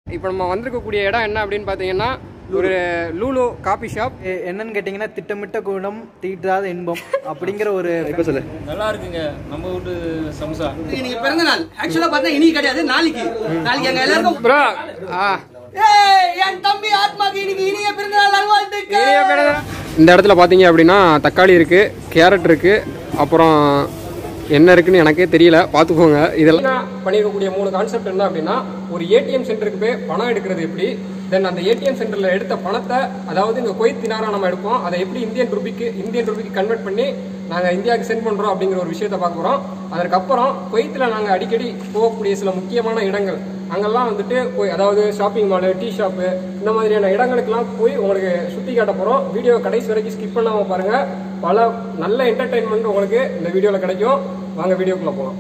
இப்போ நம்ம வந்திருக்கக்கூடிய இடம் என்ன அப்படின்னு பார்த்தீங்கன்னா ஒரு லூலு காபி ஷாப் எ- என்னன்னு கேட்டிங்கன்னா திட்டமிட்ட குணம் தீட்டாத இன்பம் அப்படிங்கிற ஒரு நல்லா இருக்குங்க நம்ம வீட்டு சம்சா இன்னைக்கு பிறந்த நாள் ஆக்சுவலா பார்த்தா இன்னைக்கு கிடையாது நாளைக்கு நாளைக்கு எங்க எல்லாருக்கும் ப்ரோ ஆ ஏய், என் தம்பி ஆத்மாக்கு இன்னைக்கு இனிய பிறந்த நாள் நல்வாழ்த்துக்கள் இனிய பிறந்த- இந்த இடத்துல பார்த்தீங்க அப்படின்னா தக்காளி இருக்கு கேரட் இருக்கு அப்புறம் என்ன இருக்குன்னு எனக்கே தெரியல பார்த்துக்கோங்க இதெல்லாம் பண்ணியிருக்கக்கூடிய மூணு கான்செப்ட் என்ன அப்படின்னா ஒரு ஏடிஎம் சென்டருக்கு போய் பணம் எடுக்கிறது எப்படி தென் அந்த ஏடிஎம் சென்டரில் எடுத்த பணத்தை அதாவது இங்கே கொய்த் தினாரா நம்ம எடுப்போம் அதை எப்படி இந்தியன் ருபிக்கு இந்தியன் ருபிக்கு கன்வெர்ட் பண்ணி நாங்கள் இந்தியாவுக்கு சென்ட் பண்ணுறோம் அப்படிங்கிற ஒரு விஷயத்தை பார்க்க போகிறோம் அதற்கப்புறம் கொய்த்தில் நாங்கள் அடிக்கடி போகக்கூடிய சில முக்கியமான இடங்கள் அங்கெல்லாம் வந்துட்டு போய் அதாவது ஷாப்பிங் மாலு டீ ஷாப்பு இந்த மாதிரியான இடங்களுக்கெல்லாம் போய் உங்களுக்கு சுற்றி காட்ட போகிறோம் வீடியோ கடைசி வரைக்கும் ஸ்கிப் பண்ணாமல் பாருங்கள் பல நல்ல என்டர்டைன்மெண்ட் உங்களுக்கு இந்த வீடியோவில் கிடைக்கும் வாங்க வீடியோக்குள்ளே போகலாம்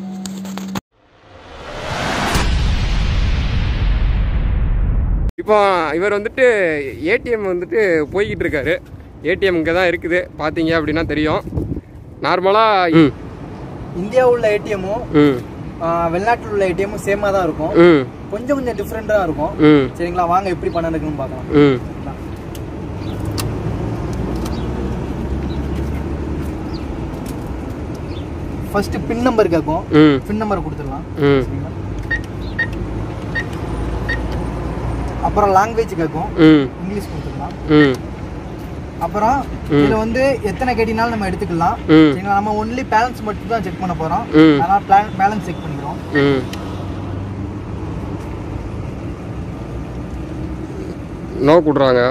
இப்போ இவர் வந்துட்டு ஏடிஎம் வந்துட்டு போய்கிட்டு இருக்காரு ஏடிஎம் இங்கே தான் இருக்குது பார்த்தீங்க அப்படின்னா தெரியும் நார்மலாக ம் இந்தியாவில் உள்ள ஏடிஎம்மும் ம் வெளிநாட்டில் உள்ள ஏடிஎம்மும் சேமாக தான் இருக்கும் ம் கொஞ்சம் கொஞ்சம் டிஃப்ரெண்ட்டாக இருக்கும் ம் சரிங்களா வாங்க எப்படி பணம் எடுக்கணும்னு பார்க்கலாம் ம் ஃபர்ஸ்ட் பின் நம்பர் கேட்கும் ம் பின் நம்பர் கொடுத்துடலாம் ம் சரிங்களா அப்புறம் லாங்குவேஜ் கேட்கும் ம் இங்கிலீஷ் கொடுத்துடலாம் ம் அப்புறம் இதுல வந்து எத்தனை கேட்டினாலும் நம்ம எடுத்துக்கலாம் ம். சரிங்களா நம்ம ஒன்லி பேலன்ஸ் மட்டும் தான் செக் பண்ண போறோம் ம். அதனால பேலன்ஸ் செக் பண்ணிக்கிறோம் ம் நோ கொடுறாங்க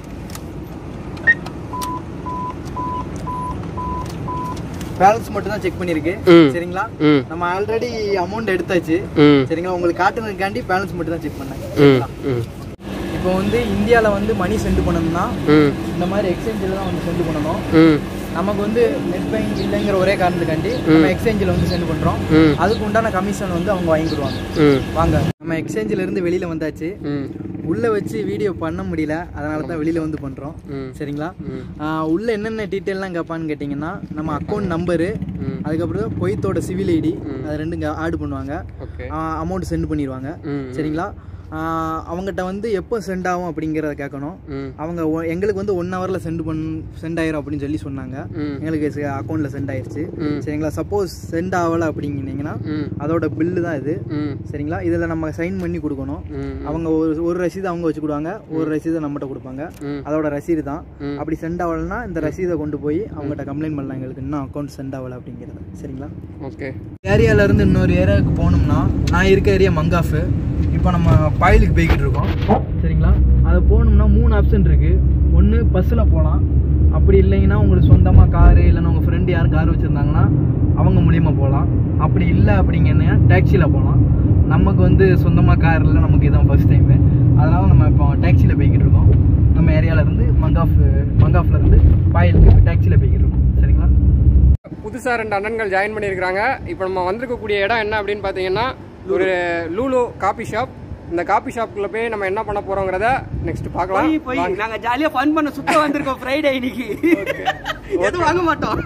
பேலன்ஸ் மட்டும் தான் செக் பண்ணிருக்கு ம். சரிங்களா ம் நம்ம ஆல்ரெடி அமௌண்ட் எடுத்தாச்சு ம் சரிங்களா உங்களுக்கு காட்டுனதுக்காண்டி பேலன்ஸ் மட்டும் தான் செக் பண்ணேன் ம் சரிங்களா? ம் இப்போ வந்து இந்தியாவில் வந்து மணி சென்ட் பண்ணணும்னா ம் இந்த மாதிரி எக்ஸ்சேஞ்சில் தான் வந்து சென்ட் பண்ணணும் ம் நமக்கு வந்து நெட் பேங்க் இல்லைங்கிற ஒரே காரணத்துக்காண்டி நம்ம எக்ஸ்சேஞ்சில் வந்து சென்ட் பண்ணுறோம் ம் அதுக்கு உண்டான கமிஷன் வந்து அவங்க வாங்கிடுவாங்க ம் வாங்க நம்ம எக்ஸ்சேஞ்சில் இருந்து வெளியில் வந்தாச்சு ம் உள்ளே வச்சு வீடியோ பண்ண முடியல அதனால தான் வெளியில் வந்து பண்ணுறோம் ம் சரிங்களா ம் ஆஹ் உள்ள என்னென்ன டீட்டெயிலாம் கேட்பான்னு கேட்டிங்கன்னா நம்ம அக்கௌண்ட் நம்பரு ம் அதுக்கப்புறம் கொய்த்தோட சிவில் ஐடி அது ரெண்டும் ஆட் பண்ணுவாங்க ஓகே அமௌண்ட் சென்ட் பண்ணிடுவாங்க ம் சரிங்களா ஆஹ் அவங்ககிட்ட வந்து எப்போ சென்ட் ஆகும் அப்படிங்கிறத கேட்கணும் ம் அவங்க ஒ- எங்களுக்கு வந்து ஒன் ஹவரில் சென்ட் பண் சென்ட் ஆயிரும் அப்படின்னு சொல்லி சொன்னாங்க ம் எங்களுக்கு அக்கௌண்ட்டில் சென்ட் ஆயிருச்சு ம். சரிங்களா சப்போஸ் சென்ட் ஆகலை அப்படின்னீங்கன்னா ம் அதோட பில்லு தான் இது ம் சரிங்களா இதில் நம்ம சைன் பண்ணி கொடுக்கணும் ம் அவங்க ஒரு ஒரு ரசீது அவங்க வச்சுக்கிடுவாங்க ஒரு ரசீதை நம்மகிட்ட கொடுப்பாங்க ம். அதோட ரசீது தான் ம். அப்படி சென்ட் ஆகலைன்னா இந்த ரசீதை கொண்டு போய் அவங்ககிட்ட கம்ப்ளைண்ட் பண்ணலாம் எங்களுக்கு இன்னும் அக்கௌண்ட் சென்ட் ஆகலை அப்படிங்கிறது சரிங்களா ஓகே ஏரியால இருந்து இன்னொரு ஏரியாவுக்கு போகணும்னா நான் இருக்க ஏரியா மங்காஃபு இப்போ நம்ம பாயிலுக்கு போய்கிட்டு இருக்கோம் சரிங்களா அது போகணும்னா மூணு ஆப்ஷன் இருக்கு ஒன்று பஸ்ஸில் போகலாம் அப்படி இல்லைங்கன்னா உங்களுக்கு சொந்தமாக காரு இல்லைன்னா உங்கள் ஃப்ரெண்டு யாரும் கார் வச்சுருந்தாங்கன்னா அவங்க மூலியமாக போகலாம் அப்படி இல்லை அப்படிங்கன்னா டாக்ஸியில் போகலாம் நமக்கு வந்து சொந்தமாக கார் இல்லை நமக்கு இதான் ஃபர்ஸ்ட் டைமு அதனால நம்ம இப்போ டாக்ஸியில் போய்கிட்டு இருக்கோம் நம்ம ஏரியால இருந்து மங்காஃப் மங்காஃப்ல இருந்து பாயிலுக்கு டாக்ஸியில் போய்கிட்டு இருக்கோம் சரிங்களா புதுசாக ரெண்டு அண்ணன்கள் ஜாயின் பண்ணியிருக்கிறாங்க இப்போ நம்ம வந்திருக்கக்கூடிய இடம் என்ன அப்படின்னு பார்த்தீங்கன்னா ஒரு லூலு காபி ஷாப் இந்த காபி ஷாப்புக்குள்ள போய் நம்ம என்ன பண்ண போறோங்கிறத நெக்ஸ்ட் பார்க்கலாம் போய் போய் நாங்க ஜாலியா ஃபன் பண்ண சுத்த வந்திருக்கோம் ஃப்ரைடே இன்னைக்கு எதுவும் வாங்க மாட்டோம்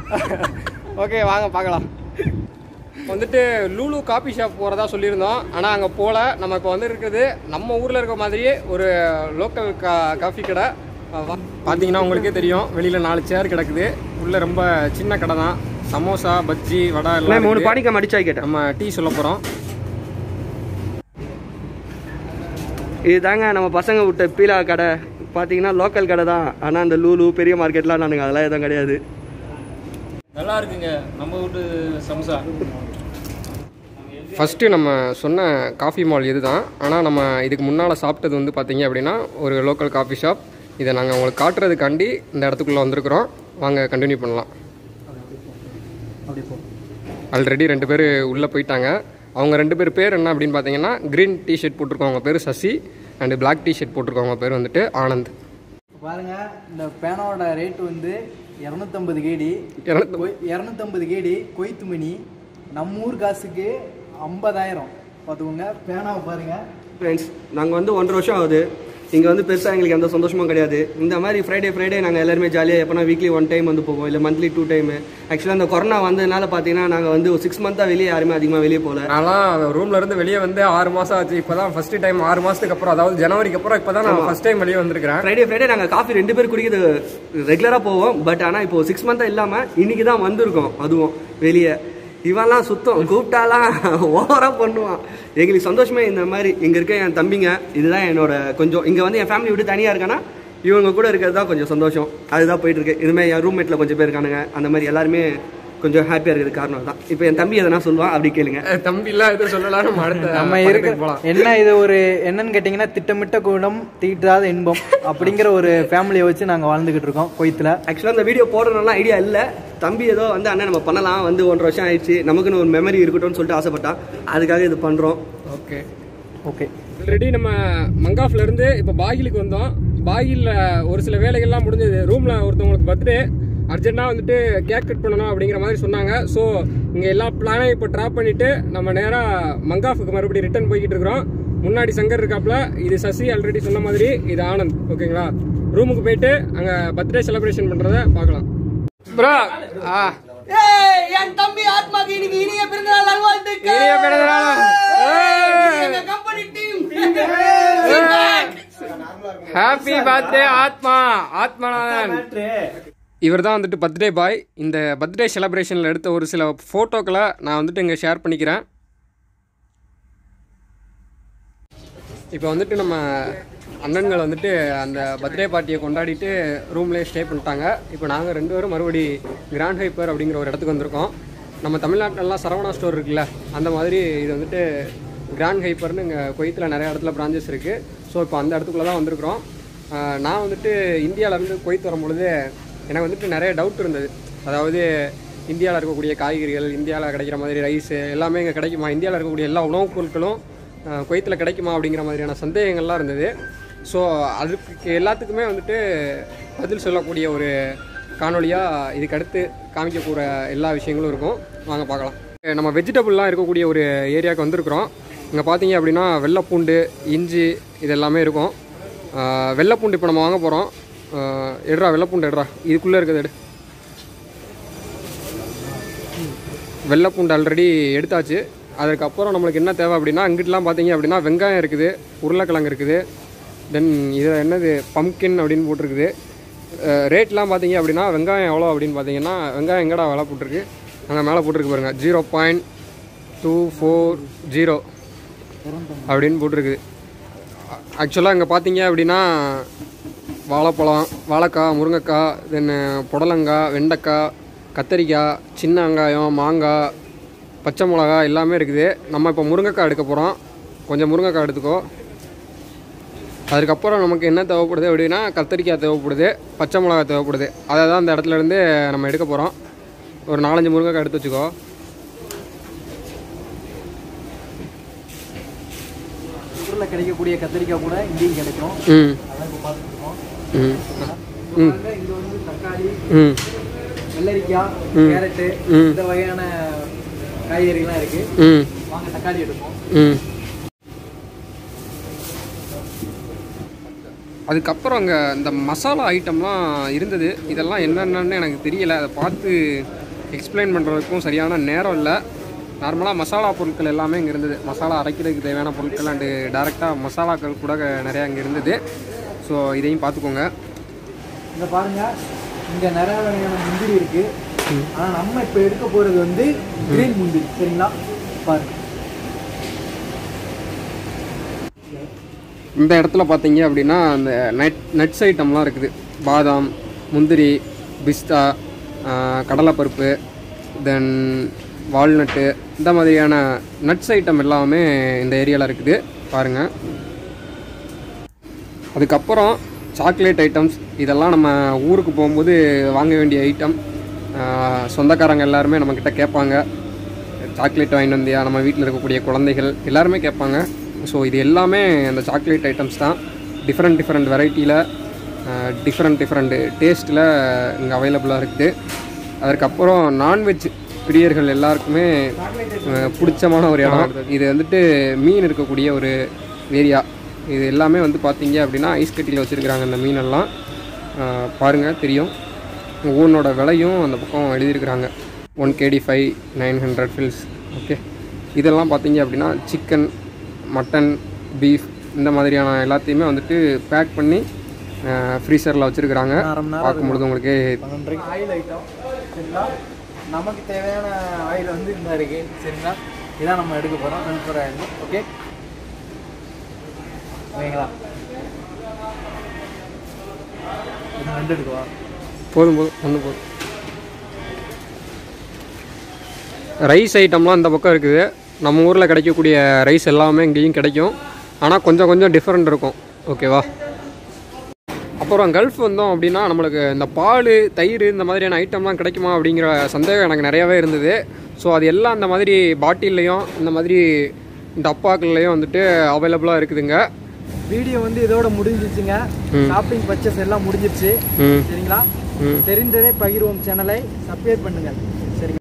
ஓகே வாங்க பார்க்கலாம் வந்துட்டு லூலு காபி ஷாப் போகிறதா சொல்லியிருந்தோம் ஆனால் அங்கே போகல நம்ம இப்போ வந்து இருக்கிறது நம்ம ஊரில் இருக்க மாதிரியே ஒரு லோக்கல் கா காஃபி கடை அஹ் வா- பார்த்தீங்கன்னா உங்களுக்கே தெரியும் வெளியில் நாலு சேர் கிடக்குது உள்ளே ரொம்ப சின்ன கடை தான் சமோசா பஜ்ஜி வடை எல்லாம் மூணு இருக்குது. பாடிக்க மடிச்சா கேட்டேன் நம்ம டீ சொல்ல போகிறோம் இதுதாங்க நம்ம பசங்க விட்ட பீலா கடை பார்த்தீங்கன்னா லோக்கல் கடை தான் ஆனால் அந்த லூலு பெரிய மார்க்கெட்லாம் நானுங்க அதெல்லாம் எதுவும் கிடையாது நல்லா இருக்குங்க நம்ம வீட்டு சம்சா ஃபஸ்ட்டு நம்ம சொன்ன காஃபி மால் இது தான் ஆனால் நம்ம இதுக்கு முன்னால் சாப்பிட்டது வந்து பார்த்தீங்க அப்படின்னா ஒரு லோக்கல் காஃபி ஷாப் இதை நாங்கள் உங்களுக்கு காட்டுறதுக்காண்டி இந்த இடத்துக்குள்ளே வந்திருக்கிறோம் வாங்க கண்டினியூ பண்ணலாம் அப்படி போ ஆல்ரெடி ரெண்டு பேர் உள்ளே போயிட்டாங்க அவங்க ரெண்டு பேர் பேர் என்ன அப்படின்னு பார்த்தீங்கன்னா க்ரீன் டிஷர்ட் போட்டிருக்கவங்க பேர் சசி அண்டு பிளாக் டிஷர்ட் போட்டிருக்கவங்க பேர் வந்துட்டு ஆனந்த் பாருங்க இந்த பேனாவோட ரேட் வந்து இரநூத்தம்பது கேடி இரநூத்தி இரநூத்தம்பது கேடி கொய்த்து மணி நம்ம ஊர் காசுக்கு ஐம்பதாயிரம் பார்த்துக்கோங்க பேனாவை பாருங்க ஃப்ரெண்ட்ஸ் நாங்கள் வந்து ஒன்றரை வருஷம் ஆகுது இங்கே வந்து பெருசாக எங்களுக்கு எந்த சந்தோஷமும் கிடையாது இந்த மாதிரி ஃப்ரைடே ஃப்ரைடே நாங்கள் எல்லாருமே ஜாலியாக எப்போனா வீக்லி ஒன் டைம் வந்து போவோம் இல்லை மந்த்லி டூ டைம் ஆக்சுவலாக அந்த கொரோனா வந்ததுனால பார்த்தீங்கன்னா நாங்கள் வந்து ஒரு சிக்ஸ் மந்த்தாக வெளியே யாருமே அதிகமாக வெளியே போகல நான்லாம் ரூம்ல இருந்து வெளியே வந்து ஆறு மாசம் ஆச்சு இப்பதான் ஃபர்ஸ்ட் டைம் ஆறு மாசத்துக்கு அப்புறம் அதாவது ஜனவரிக்கு அப்புறம் இப்பதான் நான் ஃபர்ஸ்ட் டைம் வெளியே வந்திருக்கிறேன் ஃப்ரைடே ஃப்ரைடே நாங்கள் காஃபி ரெண்டு பேர் குடிக்கிறது ரெகுலராக போவோம் பட் ஆனால் இப்போ சிக்ஸ் மந்த்தாக இல்லாமல் இன்னைக்கு தான் வந்திருக்கோம் அதுவும் வெளியே இவன்லாம் சுத்தம் கூப்பிட்டாலாம் ஓவராக பண்ணுவான் எங்களுக்கு சந்தோஷமே இந்த மாதிரி இங்கே இருக்க என் தம்பிங்க இதுதான் என்னோட கொஞ்சம் இங்கே வந்து என் ஃபேமிலி விட்டு தனியாக இருக்கேன்னா இவங்க கூட இருக்கிறது தான் கொஞ்சம் சந்தோஷம் அதுதான் போயிட்டு இருக்கு இதுமாதிரி என் ரூம்மேட்டில் கொஞ்சம் பேர் இருக்கானுங்க அந்த மாதிரி எல்லாருமே கொஞ்சம் ஹாப்பியாக இருக்கிறது காரணம் தான் இப்போ என் தம்பி எதனா சொல்லுவான் அப்படி கேளுங்க அஹ் தம்பி எல்லாம் எதுவும் சொல்லலாம் நம்ம அடுத்த நம்ம படத்துக்கு இருக்க போலாம் என்ன இது ஒரு என்னன்னு கேட்டிங்கன்னா திட்டமிட்ட குணம் தீட்டாத இன்பம் அப்படிங்கிற ஒரு ஃபேமிலியை வச்சு நாங்கள் வாழ்ந்துகிட்டு இருக்கோம் கொய்த்தில் ஆக்சுவலாக அந்த வீடியோ போடணும்லாம் ஐடியா இல்லை தம்பி ஏதோ வந்து அண்ணன் நம்ம பண்ணலாம் வந்து ஒன்றரை வருஷம் ஆயிடுச்சு நமக்குன்னு ஒரு மெமரி இருக்கட்டும்னு சொல்லிட்டு ஆசைப்பட்டான் அதுக்காக இது பண்ணுறோம் ஓகே ஓகே ஆல்ரெடி நம்ம மங்காஃப்ல இருந்து இப்போ பாகிலுக்கு வந்தோம் பாகில்ல ஒரு சில வேலைகள்லாம் முடிஞ்சது ரூம்ல ஒருத்தவங்களுக்கு பர்த்டே அர்ஜென்ட்டா வந்துட்டு கேக் கட் பண்ணணும் அப்படிங்கிற மாதிரி சொன்னாங்க ஸோ இங்க எல்லா பிளானையும் இப்போ ட்ராப் பண்ணிட்டு நம்ம நேரா மங்காஃபுக்கு மறுபடியும் ரிட்டர்ன் போய்கிட்டு இருக்கிறோம் முன்னாடி சங்கர் இருக்காப்ல இது சசி ஆல்ரெடி சொன்ன மாதிரி இது ஆனந்த் ஓகேங்களா ரூமுக்கு போயிட்டு அங்க பர்த்டே செலிப்ரேஷன் பண்றத பார்க்கலாம் ப்ரோ ஆ என் தம்பி ஆத்மாக்கு இன்னைக்கு இனிய பிறந்தநாள் நல்வாழ்த்துக்கள் இனிய பிறந்தநாள். ஏய். எங்க கம்பெனி டீம் ஹாப்பி பர்த்டே ஆத்மா ஆத்மநாதன் இவர் தான் வந்துட்டு பர்த்டே பாய் இந்த பர்த்டே செலிப்ரேஷனில் எடுத்த ஒரு சில ஃபோட்டோக்களை நான் வந்துட்டு இங்கே ஷேர் பண்ணிக்கிறேன் இப்போ வந்துட்டு நம்ம அண்ணன்கள் வந்துட்டு அந்த பர்த்டே பார்ட்டியை கொண்டாடிட்டு ரூம்லேயே ஸ்டே பண்ணிட்டாங்க இப்போ நாங்கள் ரெண்டு பேரும் மறுபடி கிராண்ட் ஹைப்பர் அப்படிங்கிற ஒரு இடத்துக்கு வந்திருக்கோம் நம்ம தமிழ்நாட்டிலலாம் சரவணா ஸ்டோர் இருக்குல்ல அந்த மாதிரி இது வந்துட்டு கிராண்ட் ஹைப்பர்னு இங்கே குவைத்தில் நிறைய இடத்துல பிரான்ச்சஸ் இருக்குது ஸோ இப்போ அந்த இடத்துக்குள்ளே தான் வந்திருக்கிறோம் ஆஹ் நான் வந்துட்டு இந்தியாவிலேருந்து குவைத் வரும்பொழுது எனக்கு வந்துட்டு நிறைய டவுட் இருந்தது அதாவது இந்தியாவில் இருக்கக்கூடிய காய்கறிகள் இந்தியாவில் கிடைக்கிற மாதிரி ரைஸு எல்லாமே இங்கே கிடைக்குமா இந்தியாவில் இருக்கக்கூடிய எல்லா உணவுப் பொருட்களும் ஆஹ் குவைத்தில் கிடைக்குமா அப்படிங்கிற மாதிரியான சந்தேகங்கள்லாம் இருந்தது ஸோ அதுக்கு எல்லாத்துக்குமே வந்துட்டு பதில் சொல்லக்கூடிய ஒரு காணொலியாக இதுக்கு அடுத்து காமிக்கக்கூட எல்லா விஷயங்களும் இருக்கும் வாங்க பார்க்கலாம் நம்ம வெஜிடபிள்லாம் இருக்கக்கூடிய ஒரு ஏரியாவுக்கு வந்திருக்கிறோம் இங்கே பார்த்தீங்க அப்படின்னா வெள்ளைப்பூண்டு இஞ்சி இது எல்லாமே இருக்கும் ஆஹ் வெள்ளைப்பூண்டு இப்போ நம்ம வாங்க போகிறோம் எடுறா வெள்ளைப்பூண்டு எடுறா இதுக்குள்ளே இருக்குது எடு வெள்ளைப்பூண்டு ஆல்ரெடி எடுத்தாச்சு அதுக்கப்புறம் நம்மளுக்கு என்ன தேவை அப்படின்னா அங்கிட்டலாம் பார்த்தீங்க அப்படின்னா வெங்காயம் இருக்குது உருளைக்கிழங்கு இருக்குது தென் இது என்னது பம்கின் அப்படின்னு போட்டிருக்குது ரேட்லாம் பார்த்தீங்க அப்படின்னா வெங்காயம் எவ்வளோ அப்படின்னு பார்த்தீங்கன்னா வெங்காயம் எங்கடா விலை போட்டிருக்கு அங்கே மேலே போட்டிருக்கு பாருங்கள் zero point two four zero அப்படின்னு போட்டிருக்குது ஆக்சுவலாக இங்கே பார்த்தீங்க அப்படின்னா வாழைப்பழம் வாழைக்காய் முருங்கைக்காய் தென் புடலங்காய் வெண்டைக்காய் கத்தரிக்காய் சின்ன வெங்காயம் மாங்காய் பச்சை மிளகா எல்லாமே இருக்குது நம்ம இப்போ முருங்கைக்காய் எடுக்க போகிறோம் கொஞ்சம் முருங்கைக்காய் எடுத்துக்கோ அதுக்கப்புறம் நமக்கு என்ன தேவைப்படுது அப்படின்னா கத்தரிக்காய் தேவைப்படுது பச்சை மிளகா தேவைப்படுது அதை தான் அந்த இடத்துல இருந்து நம்ம எடுக்க போகிறோம் ஒரு நாலஞ்சு முருங்கைக்காய் எடுத்து வச்சுக்கோ ஊரில் கிடைக்கக்கூடிய கத்திரிக்காய் கூட இங்கேயும் கிடைக்கும் ம் அதான் இப்போ பார்த்துருக்கோம் ம் ம் இங்கே வந்து தக்காளி ம் வெள்ளரிக்காய் ம். கேரட்டு ம். இந்த வகையான காய்கறிகள்லாம் இருக்கு ம் வாங்க தக்காளி எடுப்போம் ம் அதுக்கப்புறம் அங்கே இந்த மசாலா ஐட்டம்லாம் இருந்தது இதெல்லாம் என்னென்னு எனக்கு தெரியல அதை பார்த்து எக்ஸ்பிளைன் பண்ணுறதுக்கும் சரியான நேரம் இல்லை நார்மலாக மசாலா பொருட்கள் எல்லாமே இங்கே இருந்தது மசாலா அரைக்கிறதுக்கு தேவையான பொருட்கள் அண்டு டேரெக்டாக மசாலாக்கள் கூட நிறையா இங்கே இருந்தது ஸோ இதையும் பார்த்துக்கோங்க இங்க பாருங்க இங்க நிறைய வகையான முந்திரி இருக்கு ஆனா நம்ம இப்ப எடுக்க போறது வந்து கிரீன் முந்திரி சரிங்களா பாருங்க இந்த இடத்துல பார்த்தீங்க அப்படின்னா அந்த நட் நட்ஸ் ஐட்டம்லாம் இருக்குது பாதாம் முந்திரி பிஸ்தா ஆஹ், கடலைப்பருப்பு தென் வால்நட்டு இந்த மாதிரியான நட்ஸ் ஐட்டம் எல்லாமே இந்த ஏரியாவில் இருக்குது பாருங்கள் அதுக்கப்புறம் சாக்லேட் ஐட்டம்ஸ் இதெல்லாம் நம்ம ஊருக்கு போகும்போது வாங்க வேண்டிய ஐட்டம் சொந்தக்காரங்க எல்லாருமே நம்மக்கிட்ட கேட்பாங்க சாக்லேட் வாங்கிட்டு வந்தியா நம்ம வீட்டில் இருக்கக்கூடிய குழந்தைகள் எல்லாருமே கேட்பாங்க ஸோ இது எல்லாமே அந்த சாக்லேட் ஐட்டம்ஸ் தான் டிஃப்ரெண்ட் டிஃப்ரெண்ட் வெரைட்டியில் டிஃப்ரெண்ட் டிஃப்ரெண்ட் டேஸ்ட்டில் இங்கே அவைலபிளாக இருக்குது அதற்கப்புறம் நான்வெஜ் பிரியர்கள் எல்லாருக்குமே அஹ், பிடிச்சமான ஒரு இடம் இது வந்துட்டு மீன் இருக்கக்கூடிய ஒரு ஏரியா இது எல்லாமே வந்து பார்த்தீங்க அப்படின்னா ஐஸ் கட்டியில் வச்சுருக்குறாங்க இந்த மீனெல்லாம் பாருங்கள் தெரியும் ஒவ்வொன்றோட விலையும் அந்த பக்கம் எழுதியிருக்கிறாங்க one KD five nine hundred fils okay இதெல்லாம் பார்த்தீங்க அப்படின்னா சிக்கன் மட்டன் பீஃப் இந்த மாதிரியான எல்லாத்தையுமே வந்துட்டு பேக் பண்ணி ஃப்ரீசரில் வச்சுருக்குறாங்க அரை மணி நேரம் பார்க்கும்பொழுது உங்களுக்கே பன்னெண்டரைக்கு ஆயில் ஐட்டம் சரிங்களா நமக்கு தேவையான ஆயில் வந்து இந்த இருக்கு சரிங்களா இதான் நம்ம எடுக்க போகிறோம் சன்ஃப்ளவர் ஆயில் ஓகே ஓகேங்களா இது ரெண்டு எடுக்கவா போதும் போதும் ஒன்று போதும் ரைஸ் ஐட்டம்லாம் இந்த பக்கம் இருக்குது நம்ம ஊரில் கிடைக்கக்கூடிய ரைஸ் எல்லாமே இங்கேயும் கிடைக்கும் ஆனால் கொஞ்சம் கொஞ்சம் டிஃப்ரெண்ட் இருக்கும் ஓகேவா அப்புறம் கல்ஃப் வந்தோம் அப்படின்னா நம்மளுக்கு இந்த பால் தயிர் இந்த மாதிரியான ஐட்டம்லாம் கிடைக்குமா அப்படிங்கிற சந்தேகம் எனக்கு நிறையாவே இருந்தது ஸோ அது எல்லாம் இந்த மாதிரி பாட்டில்லையும் இந்த மாதிரி டப்பாக்கள்லையும் வந்துட்டு அவைலபிளாக இருக்குதுங்க வீடியோ வந்து இதோட முடிஞ்சிச்சுங்க ம். ஷாப்பிங் பர்ச்சேஸ் எல்லாம் முடிஞ்சிருச்சு ம் சரிங்களா ம் தெரிந்ததை பகிர்வோம் சேனலை சப்ஸ்கிரைப் பண்ணுங்கள்